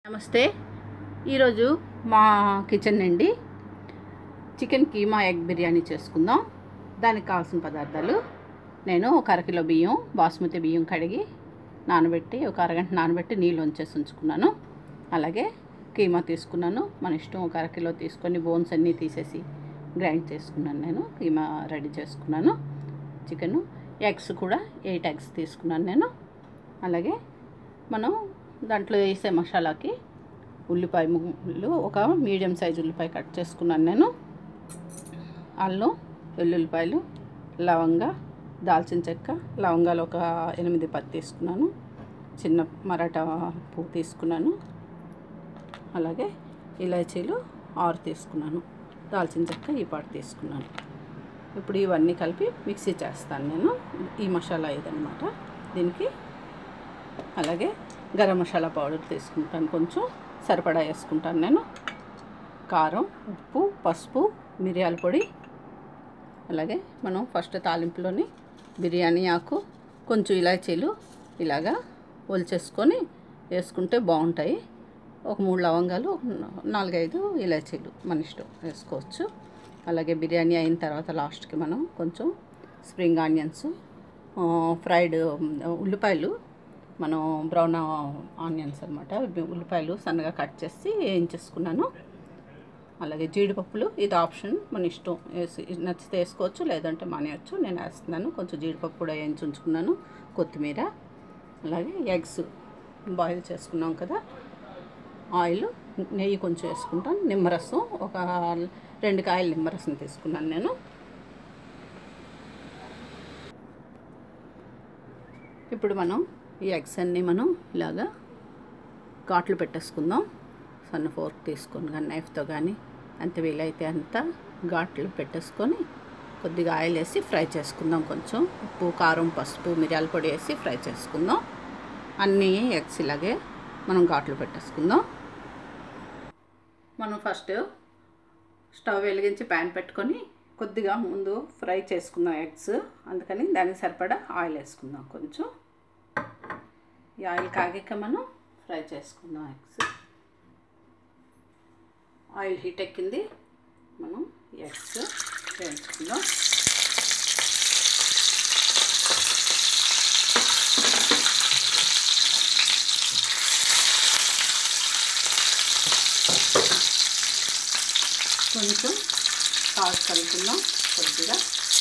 నమస్తే ఈరోజు మా కిచెన్ నుండి చికెన్ కీమా ఎగ్ బిర్యానీ చేసుకుందాం దానికి కావాల్సిన పదార్థాలు నేను ఒక అరకిలో బియ్యం బాస్మతి బియ్యం కడిగి నానబెట్టి ఒక అరగంట నానబెట్టి నీళ్ళు ఉంచేసి ఉంచుకున్నాను అలాగే కీమా తీసుకున్నాను మన ఇష్టం ఒక అరకిలో తీసుకొని బోన్స్ అన్నీ తీసేసి గ్రైండ్ చేసుకున్నాను నేను కీమా రెడీ చేసుకున్నాను చికెను ఎగ్స్ కూడా ఎయిట్ ఎగ్స్ తీసుకున్నాను నేను అలాగే మనం దాంట్లో వేసే మసాలాకి ఉల్లిపాయ ముక్కలు ఒక మీడియం సైజు ఉల్లిపాయ కట్ చేసుకున్నాను నేను అల్లం వెల్లుల్లిపాయలు లవంగ దాల్చిన చెక్క లవంగాలు ఒక ఎనిమిది పది తీసుకున్నాను చిన్న మరాఠా పువ్వు తీసుకున్నాను అలాగే ఇలాచీలు ఆరు తీసుకున్నాను దాల్చిన చెక్క ఈ పాటు తీసుకున్నాను ఇప్పుడు ఇవన్నీ కలిపి మిక్సీ చేస్తాను నేను ఈ మసాలా ఇదనమాట దీనికి అలాగే గరం మసాలా పౌడర్ తీసుకుంటాను కొంచెం సరిపడా వేసుకుంటాను నేను కారం ఉప్పు పసుపు మిరియాల పొడి అలాగే మనం ఫస్ట్ తాలింపులోని బిర్యానీ ఆకు కొంచెం ఇలాచీలు ఇలాగా ఒలిచేసుకొని వేసుకుంటే బాగుంటాయి ఒక మూడు లవంగాలు ఒక నాలుగైదు ఇలాచీలు మన ఇష్టం వేసుకోవచ్చు అలాగే బిర్యానీ అయిన తర్వాత లాస్ట్కి మనం కొంచెం స్ప్రింగ్ ఆనియన్స్ ఫ్రైడ్ ఉల్లిపాయలు మనం బ్రౌన్ ఆనియన్స్ అనమాట ఉల్లిపాయలు సన్నగా కట్ చేసి వేయించేసుకున్నాను అలాగే జీడిపప్పులు ఇది ఆప్షన్ మన ఇష్టం వేసి నచ్చితే వేసుకోవచ్చు లేదంటే మానేయచ్చు నేను వేస్తున్నాను కొంచెం జీడిపప్పు కూడా వేయించి ఉంచుకున్నాను కొత్తిమీర అలాగే ఎగ్స్ బాయిల్ చేసుకున్నాం కదా ఆయిల్ నెయ్యి కొంచెం వేసుకుంటాను నిమ్మరసం ఒక రెండు కాయలు నిమ్మరసం తీసుకున్నాను నేను ఇప్పుడు మనం ఈ ఎగ్స్ అన్నీ మనం ఇలాగా ఘాట్లు పెట్టేసుకుందాం సన్న ఫోర్క్ తీసుకొని కానీ నైఫ్తో కానీ ఎంత వీలైతే అంత ఘాట్లు పెట్టేసుకొని కొద్దిగా ఆయిల్ వేసి ఫ్రై చేసుకుందాం కొంచెం ఉప్పు కారం పసుపు మిరియాల పొడి వేసి ఫ్రై చేసుకుందాం అన్నీ ఎగ్స్ ఇలాగే మనం ఘాట్లు పెట్టేసుకుందాం మనం ఫస్ట్ స్టవ్ వెలిగించి ప్యాన్ పెట్టుకొని కొద్దిగా ముందు ఫ్రై చేసుకుందాం ఎగ్స్ అందుకని దానికి సరిపడా ఆయిల్ వేసుకుందాం కొంచెం ఈ ఆయిల్ కాగాక మనం ఫ్రై చేసుకుందాం ఎగ్స్ ఆయిల్ హీట్ ఎక్కింది మనం ఎగ్స్ వేయించుకుందాం కొంచెం కాదు కలుపుకుందాం కొద్దిగా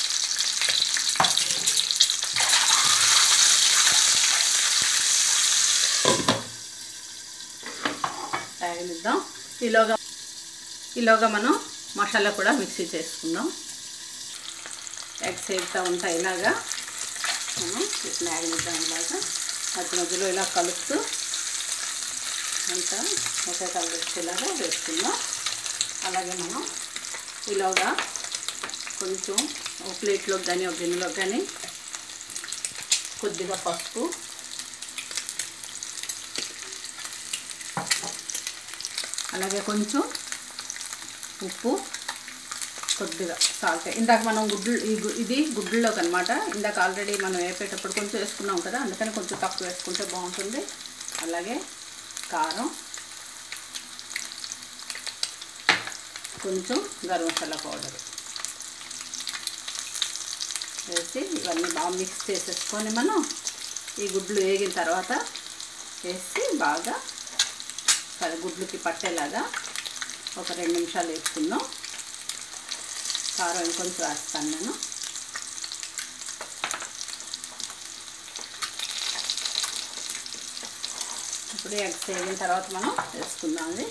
వేగనిద్దాం ఈలోగా ఈలోగా మనం మసాలా కూడా మిక్సీ చేసుకుందాం ఎగ్స్ వేస్తూ ఉంటాయి ఇలాగా మనం వీటిని వేగనిద్దాం ఇలాగా మధ్య మధ్యలో ఇలా కలుపుతూ అంతా ఒకే కలిపేలాగా వేసుకుందాం అలాగే మనం ఇలాగా కొంచెం ఒక ప్లేట్లో కానీ ఒక గిన్నెలో కానీ కొద్దిగా పసుపు అలాగే కొంచెం ఉప్పు కొద్దిగా సాల్ట్ ఇందాక మనం గుడ్లు ఈ గు- ఇది గుడ్లలోకి అనమాట ఇందాక ఆల్రెడీ మనం వేపేటప్పుడు కొంచెం వేసుకున్నాం కదా అందుకని కొంచెం తక్కువ వేసుకుంటే బాగుంటుంది అలాగే కారం కొంచెం గరం మసాలా పౌడర్ వేసి ఇవన్నీ బాగా మిక్స్ చేసేసుకొని మనం ఈ గుడ్లు వేగిన తర్వాత వేసి బాగా అది గుడ్లుకి పట్టేలాగా ఒక రెండు నిమిషాలు వేసుకుందాం కారం ఇంకొంచెం వేస్తాను నేను ఇప్పుడు ఎగ్స్ వేగిన తర్వాత మనం వేసుకుందాం అది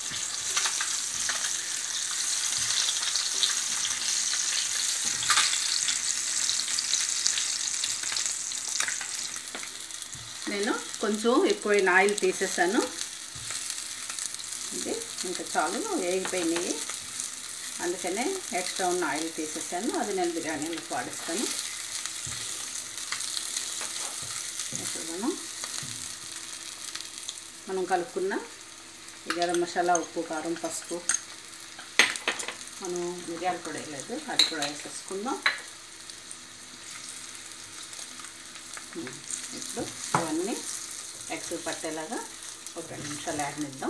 నేను కొంచెం ఎక్కువైన ఆయిల్ తీసేసాను ఇది ఇంకా చాలు వేగిపోయినాయి అందుకనే ఎక్స్ట్రా ఉన్న ఆయిల్ తీసేసాను అది నేను బిర్యానీలకు వాడిస్తాను ఇప్పుడు మనం మనం కలుపుకున్న ఈ గరం మసాలా ఉప్పు కారం పసుపు మనం మిరియాలు కూడా వేయలేదు అది కూడా వేసేసుకుందాం ఇప్పుడు ఇవన్నీ ఎగ్స్ పట్టేలాగా ఒక రెండు నిమిషాలు ఆగనిద్దాం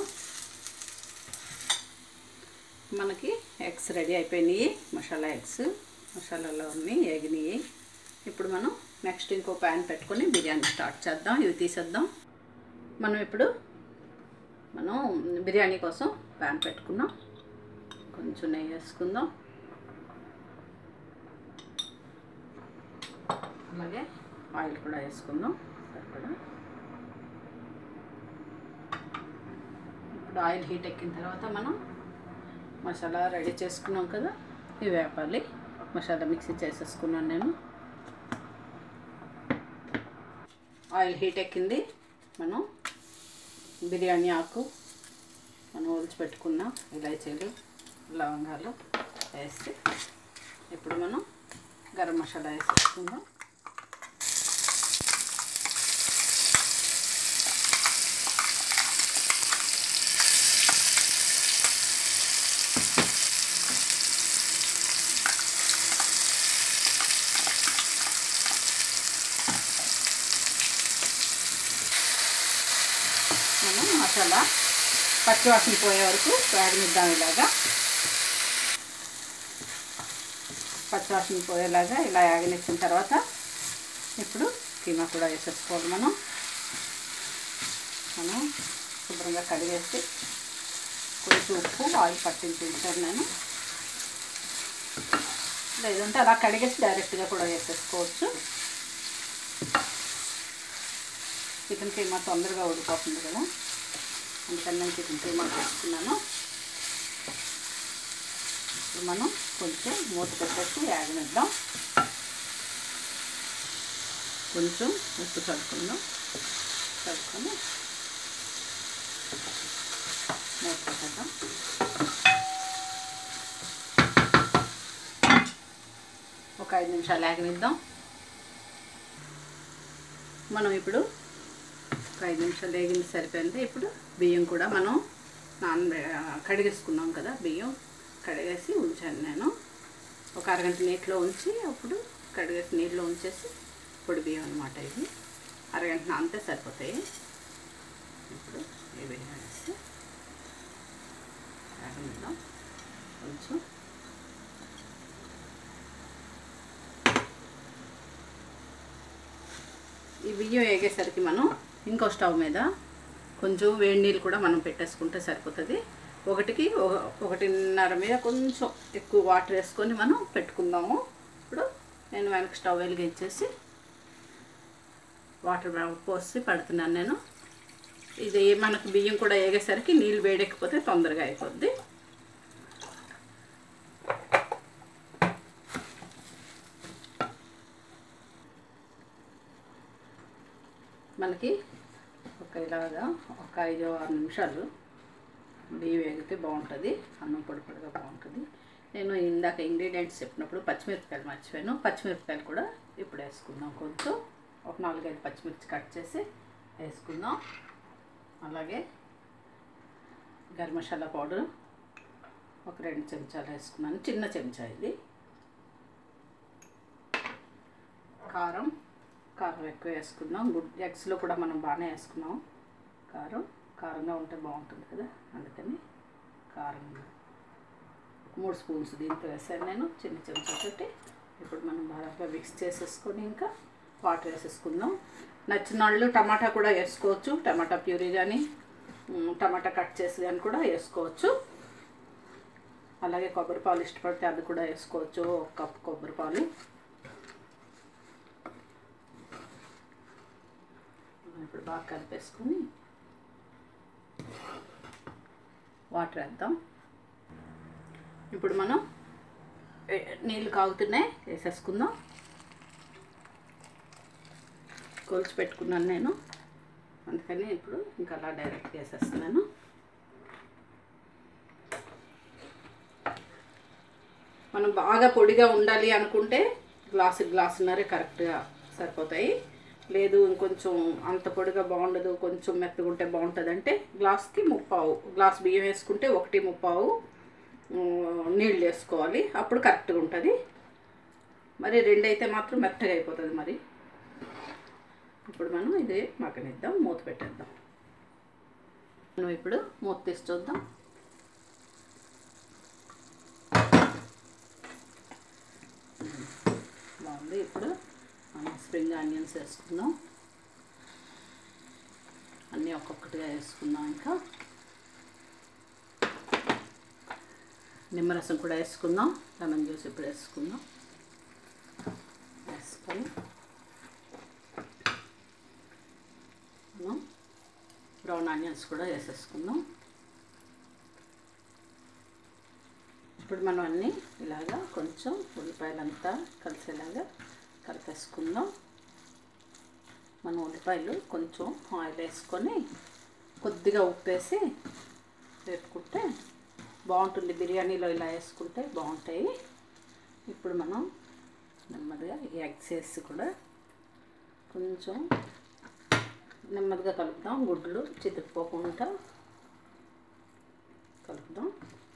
మనకి ఎగ్స్ రెడీ అయిపోయినాయి మసాలా ఎగ్స్ మసాలాలో ఉన్నాయి ఎగినాయి ఇప్పుడు మనం నెక్స్ట్ ఇంకో ప్యాన్ పెట్టుకొని బిర్యానీ స్టార్ట్ చేద్దాం ఇవి తీసేద్దాం మనం ఇప్పుడు మనం బిర్యానీ కోసం ప్యాన్ పెట్టుకున్నాం కొంచెం నెయ్యి వేసుకుందాం అలాగే ఆయిల్ కూడా వేసుకుందాం సరిపడా ఇప్పుడు ఆయిల్ హీట్ ఎక్కిన తర్వాత మనం మసాలా రెడీ చేసుకున్నాం కదా ఇవి వేపాలి మసాలా మిక్సీ చేసేసుకున్నాను నేను ఆయిల్ హీట్ ఎక్కింది మనం బిర్యానీ ఆకు మనం ఒలిచి పెట్టుకున్న ఇలాచీలు లవంగాలు వేసి ఇప్పుడు మనం గరం మసాలా వేసేసుకుందాం మనం మసాలా పచ్చివాసన పోయే వరకు వేగనిద్దాం ఇలాగా పచ్చివాసన పోయేలాగా ఇలా యాగనిచ్చిన తర్వాత ఇప్పుడు కీమా కూడా వేసేసుకోవాలి మనం మనం శుభ్రంగా కడిగేసి కొంచెం ఉప్పు ఆయిల్ పట్టించి ఉంచాను నేను లేదంటే అలా కడిగేసి డైరెక్ట్గా కూడా వేసేసుకోవచ్చు చికెన్ కీమా తొందరగా ఉడిపోతుంది కదా అందుకని నేను చికెన్ కీమా చేసుకున్నాను ఇప్పుడు మనం కొంచెం మూత పెట్టేసి యాగనిద్దాం కొంచెం ఉప్పు చల్లుకుందాం చల్లుకొని మూత పెట్టేద్దాం ఒక ఐదు నిమిషాలు యాగనిద్దాం మనం ఇప్పుడు ఒక ఐదు నిమిషాలు వేగింది సరిపోయింది ఇప్పుడు బియ్యం కూడా మనం నాన కడిగేసుకున్నాం కదా బియ్యం కడిగేసి ఉంచాను నేను ఒక అరగంట నీటిలో ఉంచి అప్పుడు కడిగేసి నీటిలో ఉంచేసి పొడి బియ్యం అనమాట ఇది అరగంట నానితే సరిపోతాయి ఇప్పుడు ఈ బియ్యం వేసి వేగనిద్దాం కొంచెం ఈ బియ్యం వేగేసరికి మనం ఇంకో స్టవ్ మీద కొంచెం వేడి నీళ్ళు కూడా మనం పెట్టేసుకుంటే సరిపోతుంది ఒకటికి ఒక- ఒకటిన్నర మీద కొంచెం ఎక్కువ వాటర్ వేసుకొని మనం పెట్టుకుందాము ఇప్పుడు నేను వెనక స్టవ్ వెలిగించేసి వాటర్ పోసి పెడుతున్నాను నేను ఇది మనకు బియ్యం కూడా వేగేసరికి నీళ్ళు వేడెక్కిపోతే తొందరగా అయిపోద్ది మనకి ఒక ఇలాగా ఒక ఐదు ఆరు నిమిషాలు బియ్యం వేగితే బాగుంటుంది అన్నం పొడి పొడిగా బాగుంటుంది నేను ఇందాక ఇంగ్రీడియంట్స్ చెప్పినప్పుడు పచ్చిమిరపకాయలు మర్చిపోయాను పచ్చిమిరపకాయలు కూడా ఇప్పుడు వేసుకుందాం కొంచెం ఒక నాలుగైదు పచ్చిమిర్చి కట్ చేసి వేసుకుందాం అలాగే గరం మసాలా పౌడర్ ఒక రెండు చెంచాలు వేసుకున్నాను చిన్న చెంచా ఇది కారం కారం ఎక్కువ వేసుకుందాం గుడ్ ఎగ్స్లో కూడా మనం బాగానే వేసుకున్నాం కారం కారంగా ఉంటే బాగుంటుంది కదా అందుకని కారం మూడు స్పూన్స్ దీంతో వేసాను నేను చిన్న చెంచాతోటి ఇప్పుడు మనం బాగా మిక్స్ చేసేసుకొని ఇంకా వాటర్ వేసేసుకుందాం నచ్చిన వాళ్ళు టమాటా కూడా వేసుకోవచ్చు టమాటా ప్యూరీ కానీ మ్, టమాటా కట్ చేసి కానీ కూడా వేసుకోవచ్చు అలాగే కొబ్బరి పాలు ఇష్టపడితే అది కూడా వేసుకోవచ్చు ఒక కప్ కొబ్బరి పాలు ఇప్పుడు బాగా కలిపేసుకొని వాటర్ వేద్దాం ఇప్పుడు మనం ఏ- నీళ్ళు కాగుతున్నాయి వేసేసుకుందాం కొలిచి పెట్టుకున్నాను నేను అందుకని ఇప్పుడు ఇంకా అలా డైరెక్ట్ వేసేస్తున్నాను మనం బాగా పొడిగా ఉండాలి అనుకుంటే గ్లాసు గ్లాసున్నరే కరెక్ట్గా సరిపోతాయి లేదు ఇంకొంచెం అంత పొడిగా బాగుండదు కొంచెం మెత్తగా ఉంటే బాగుంటుంది అంటే గ్లాస్కి ముప్పావు గ్లాస్ బియ్యం వేసుకుంటే ఒకటి ముప్పావు ఉమ్, నీళ్ళు వేసుకోవాలి అప్పుడు కరెక్ట్గా ఉంటుంది మరి రెండు అయితే మాత్రం మెత్తగా అయిపోతుంది మరి ఇప్పుడు మనం ఇది మగ్గనిద్దాం మూత పెట్టేద్దాం మనం ఇప్పుడు మూత తీసి చూద్దాం బాగుంది ఇప్పుడు మనం స్ప్రింగ్ ఆనియన్స్ వేసుకుందాం అన్నీ ఒక్కొక్కటిగా వేసుకుందాం ఇంకా నిమ్మరసం కూడా వేసుకుందాం లెమన్ జ్యూస్ ఇప్పుడు వేసుకుందాం వేసుకొని మనం బ్రౌన్ ఆనియన్స్ కూడా వేసేసుకుందాం ఇప్పుడు మనం అన్నీ ఇలాగా కొంచెం ఉల్లిపాయలంతా కలిసేలాగా కలిపేసుకుందాం మనం ఉల్లిపాయలు కొంచెం ఆయిల్ వేసుకొని కొద్దిగా ఉప్పు వేసి వేపుకుంటే బాగుంటుంది బిర్యానీలో ఇలా వేసుకుంటే బాగుంటాయి ఇప్పుడు మనం నెమ్మదిగా ఈ ఎగ్స్ వేసి కూడా కొంచెం నెమ్మదిగా కలుపుదాం గుడ్లు చితికిపోకుండా కలుపుదాం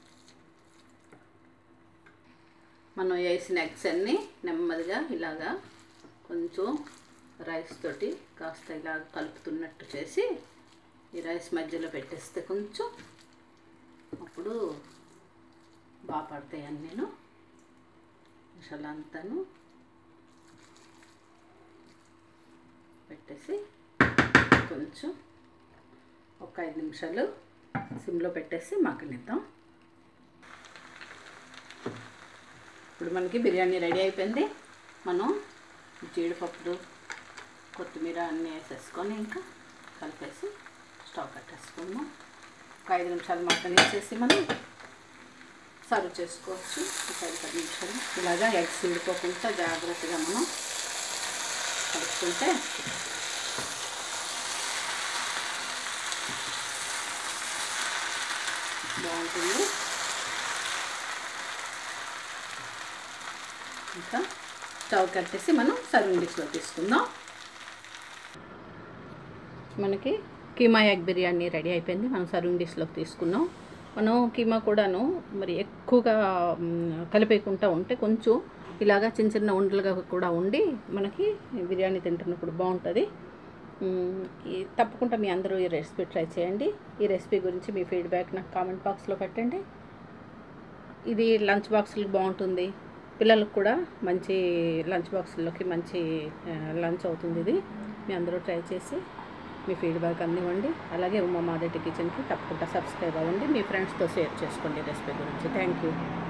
మనం వేసిన ఎగ్స్ అన్నీ నెమ్మదిగా ఇలాగా కొంచెం రైస్ తోటి కాస్త ఇలా కలుపుతున్నట్టు చేసి ఈ రైస్ మధ్యలో పెట్టేస్తే కొంచెం అప్పుడు బాగా పడతాయి అన్నీను మసాలా అంతాను పెట్టేసి కొంచెం ఒక ఐదు నిమిషాలు సిమ్లో పెట్టేసి మగ్గనిద్దాం ఇప్పుడు మనకి బిర్యానీ రెడీ అయిపోయింది మనం జీడిపప్పులు కొత్తిమీర అన్నీ వేసేసుకొని ఇంకా కలిపేసి స్టవ్ కట్టేసుకుందాం ఒక ఐదు నిమిషాలు మటన్ వేసేసి మనం సర్వ్ చేసుకోవచ్చు ఒక ఐదు పది నిమిషాలు ఇలాగా ఎగ్స్ విడిపోకుండా జాగ్రత్తగా మనం కలుపుకుంటే బాగుంటుంది ఇంకా స్టవ్ కట్టేసి మనం సర్వింగ్ డిష్లో తీసుకుందాం మనకి కీమా ఎగ్ బిర్యానీ రెడీ అయిపోయింది మనం సర్వింగ్ డిష్లోకి తీసుకున్నాం మనం కీమా కూడాను మరి ఎక్కువగా మ్, కలిపేయకుండా ఉంటే కొంచెం ఇలాగా చిన్న చిన్న ఉండలుగా కూడా ఉండి మనకి బిర్యానీ తింటున్నప్పుడు బాగుంటుంది మ్, ఈ తప్పకుండా మీ అందరూ ఈ రెసిపీ ట్రై చేయండి ఈ రెసిపీ గురించి మీ ఫీడ్బ్యాక్ నాకు కామెంట్ బాక్స్లో పెట్టండి ఇది లంచ్ బాక్సులకు బాగుంటుంది పిల్లలకు కూడా మంచి లంచ్ బాక్సుల్లోకి మంచి ఆ, లంచ్ అవుతుంది ఇది మీ అందరూ ట్రై చేసి మీ ఫీడ్బ్యాక్ అందివ్వండి అలాగే ఉమా మాదేటి కిచెన్కి తప్పకుండా సబ్స్క్రైబ్ అవ్వండి మీ ఫ్రెండ్స్తో షేర్ చేసుకోండి రెసిపీ గురించి థ్యాంక్ యూ